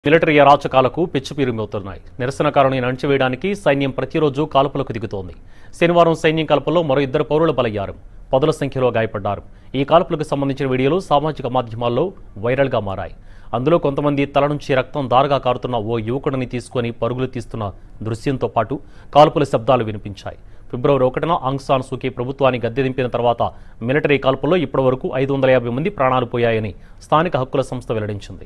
military అరాచకాలకు పిచ్చిపీరుమవుతున్నాయి నిరసనకారుని అణచివేయడానికి సైన్యం ప్రతిరోజు కాల్పులకు దిగుతోంది శనివారం సైన్యం కాల్పుల్లో మరో ఇద్దరు పౌరులు బలయ్యారు పదుల సంఖ్యలో గాయపడ్డారు ఈ కాల్పులకు సంబంధించిన వీడియోలు సామాజిక మాధ్యమాల్లో వైరల్గా మారాయి అందులో కొంతమంది తల నుంచి రక్తం దారగా కారుతున్న ఓ యువకుడిని తీసుకొని పరుగులు తీస్తున్న దృశ్యంతో పాటు కాల్పుల శబ్దాలు వినిపించాయి ఫిబ్రవరి ఒకటిన ఆంగ్ సాన్ సూకీ ప్రభుత్వాన్ని గద్దెదింపిన తర్వాత మిలిటరీ కాల్పుల్లో ఇప్పటివరకు ఐదు వందల యాభై మంది ప్రాణాలు పోయాయని స్థానిక హక్కుల సంస్థ వెల్లడించింది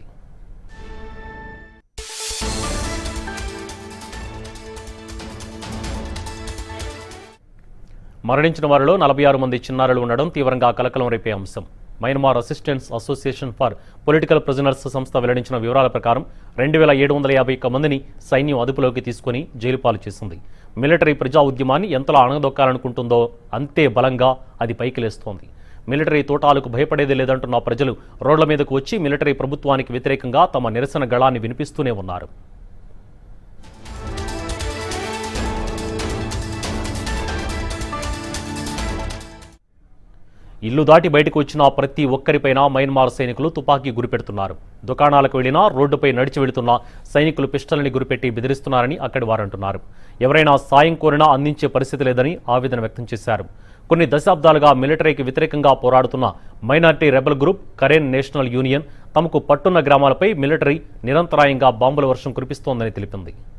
మరణించిన వారిలో నలభై ఆరు మంది చిన్నారులు ఉండడం తీవ్రంగా కలకలం రేపే అంశం Myanmar Assistance Association for Political Prisoners సంస్థ వెల్లడించిన వివరాల ప్రకారం రెండు వేల ఏడు వందల యాభై ఒక్క మందిని సైన్యం అదుపులోకి తీసుకుని జైలు పాలు చేసింది మిలిటరీ ప్రజా ఉద్యమాన్ని ఎంతలా అణగదొక్కాలనుకుంటుందో అంతే బలంగా అది పైకి లేస్తోంది మిలిటరీ తోటాలకు భయపడేది లేదంటున్న ప్రజలు రోడ్ల మీదకు వచ్చి మిలిటరీ ప్రభుత్వానికి వ్యతిరేకంగా తమ నిరసన గళాన్ని వినిపిస్తూనే ఉన్నారు ఇల్లు దాటి బయటకు వచ్చిన ప్రతి ఒక్కరిపైన మయన్మార్ సైనికులు తుపాకీ గురిపెడుతున్నారు దుకాణాలకు వెళ్లినా రోడ్డుపై నడిచి వెళుతున్న సైనికులు పిస్టల్ని గురిపెట్టి బెదిరిస్తున్నారని అక్కడి వారంటున్నారు ఎవరైనా సాయం కోరినా అందించే పరిస్థితి లేదని ఆవేదన వ్యక్తం చేశారు కొన్ని దశాబ్దాలుగా మిలిటరీకి వ్యతిరేకంగా పోరాడుతున్న minority rebel group Karen National Union తమకు పట్టున్న గ్రామాలపై మిలిటరీ నిరంతరాయంగా బాంబుల వర్షం కురిపిస్తోందని తెలిపింది